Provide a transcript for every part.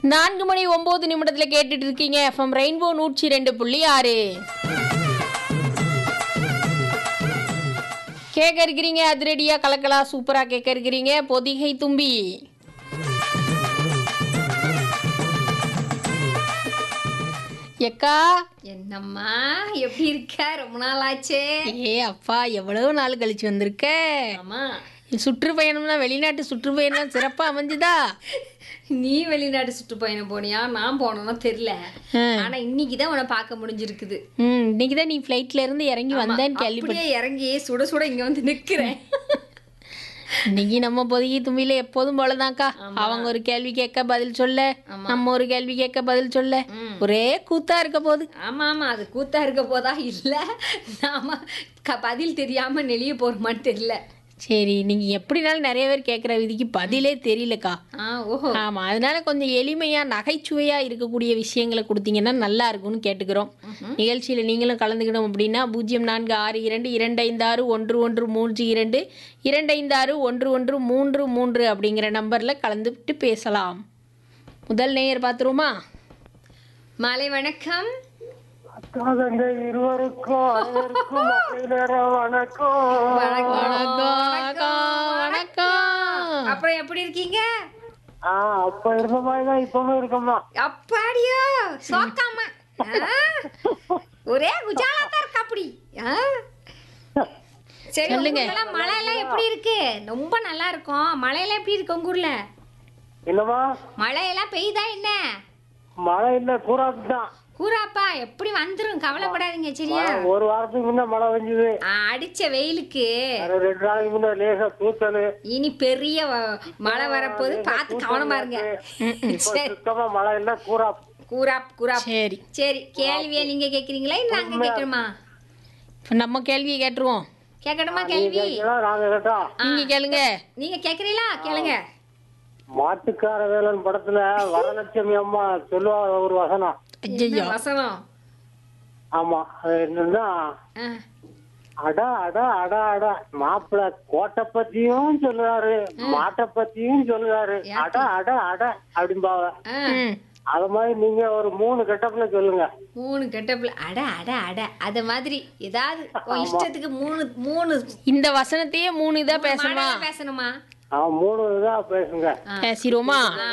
நான்கு மணி ஒன்பது நிமிடத்துல கேட்டுட்டு இருக்கீங்க எஃப்எம் ரெயின்போ நூற்றி ரெண்டு புள்ளி ஆறு கேட்க இருக்கிறீங்க அதிரடியா கலக்கலா சூப்பரா கேட்க இருக்கிறீங்க பொதிகை தும்பி எக்கா என்னம்மா எப்படி இருக்க ரொம்ப நாள் ஆச்சே ஏ அப்பா எவ்வளவு நாள் கழிச்சு வந்திருக்க ஆமா சுற்றுப்பயணம்லாம் வெளிநாட்டு சுற்றுப்பயணம் சிறப்பா அமைஞ்சுதா நீ வெளிநாடு சுற்றுப்பயணம் போனியா நான் போனோம்னா தெரியல ஆனா இன்னைக்கு தான் உன்னை பார்க்க முடிஞ்சிருக்குது ம் இன்னைக்கு தான் நீ ஃப்ளைட்ல இருந்து இறங்கி வந்தேன்னு கேள்விப்பட்டேன் அப்படியே இறங்கி சுட சுட இங்க வந்து நிக்கிறேன் இன்னைக்கு நம்ம பொதுகி தும்பியில எப்போதும் போலதான்க்கா அவங்க ஒரு கேள்வி கேட்க பதில் சொல்ல நம்ம ஒரு கேள்வி கேட்க பதில் சொல்ல ஒரே கூத்தா இருக்க போது ஆமா ஆமா அது கூத்தா இருக்க போதா இல்ல நாம க- பதில் தெரியாம நெளிய போறோமான்னு தெரியல சரி நீங்க எப்படினாலும் நிறைய பேர் கேட்குற விதிக்கு பதிலே தெரியலக்கா ஆ ஓஹோ ஆமா அதனால கொஞ்சம் எளிமையா நகைச்சுவையா இருக்கக்கூடிய விஷயங்களை கொடுத்தீங்கன்னா நல்லா இருக்கும்னு கேட்டுக்கிறோம் நிகழ்ச்சியில நீங்களும் கலந்துக்கணும் அப்படின்னா பூஜ்ஜியம் நான்கு ஆறு இரண்டு இரண்டு ஐந்து ஆறு ஒன்று ஒன்று மூன்று இரண்டு இரண்டு ஐந்து ஆறு ஒன்று ஒன்று மூன்று மூன்று அப்படிங்கிற நம்பர்ல கலந்துட்டு பேசலாம் முதல் நேயர் பார்த்துருவோமா மாலை வணக்கம் அக்காதங்க இருவருக்கும் அனைவருக்கும் மழை நேரம் வணக்கம் வணக்கம் வணக்கம் வணக்கம் அப்புறம் எப்படி இருக்கீங்க ஆ அப்ப இருந்த மாதிரிதான் இப்பவும் இருக்கம்மா அப்பாடியோ சோக்காம ஆ? ஒரே குஜாலா தான் இருக்கா அப்படி ஆ? சரி சொல்லுங்க. உங்க ஊர்ல மழை எல்லாம் எப்படி இருக்கு ரொம்ப நல்லா இருக்கும் மழையெல்லாம் எப்படி இருக்கு உங்க ஊர்ல என்னம்மா மழையெல்லாம் பெய்யுதா என்ன மழை இல்ல கூறாக்கு தான் கூறாப்பா எப்படி வந்துரும் கவலைப்படாதீங்க சரியா ஒரு வாரத்துக்கு முன்ன மழை பெஞ்சுது ஆ, அடிச்ச வெயிலுக்கு அது ரெண்டு நாளைக்கு முன்ன லேசா தூத்தல் இனி பெரிய வ- மழை வரப்போது பார்த்து கவனமா இருங்க இப்ப சுத்தமா மழை இல்ல கூறா கூறாப் கூறாப் சரி சரி கேள்வியை நீங்க கேக்குறீங்களா இல்ல நாங்க கேட்கணுமா இப்போ நம்ம கேள்வியை கேட்டுருவோம் கேட்கணுமா கேள்வி கேட்கலாம், நாங்க கேட்டா நீங்க கேளுங்க நீங்க கேக்குறீங்களா கேளுங்க மாட்டுக்கார வேலன் படத்துல வரலட்சுமி அம்மா சொல்லுவா ஒரு வசனம் ஐயோ என்ன வசனம் ஆமா அது என்னன்னா ஆ. அட அட அட அட மாப்பிள்ள கோட்டை பத்தியும் சொல்லுவாரு மாட்டை பத்தியும் சொல்லுவாரு அட அட அட அப்படிம்பாவ ஆ. ம் அத மாதிரி நீங்க ஒரு மூணு கெட்டப்ல சொல்லுங்க மூணு கெட்டப்ல அட அட அட அத மாதிரி ஏதாவது உன் இஷ்டத்துக்கு மூணு மூணு இந்த வசனத்தையே மூணு இதா பேசணுமா மாடலா பேசணுமா ஆ மூணு இதா பேசுங்க பேசிடுவோமா ஆ.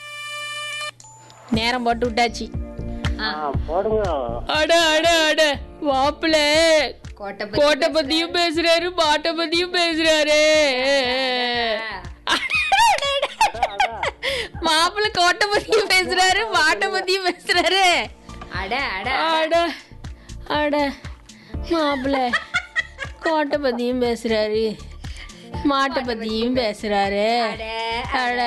நேரம் போட்டு விட்டாச்சு ஆ, போடுங்க அட அட அட மாப்பிள்ள கோட்டை பத்தி கோட்டை பத்தியும் பேசுறாரு மாட்டை பத்தியும் பேசுறாரு மாப்பிள்ள கோட்டை பத்தியும் பேசுறாரு மாட்டை பத்தியும் பேசுறாரு அட அட அட அட மாப்பிள்ள கோட்டை பத்தியும் பேசுறாரு மாட்டை பத்தியும் பேசுறாரு அட அட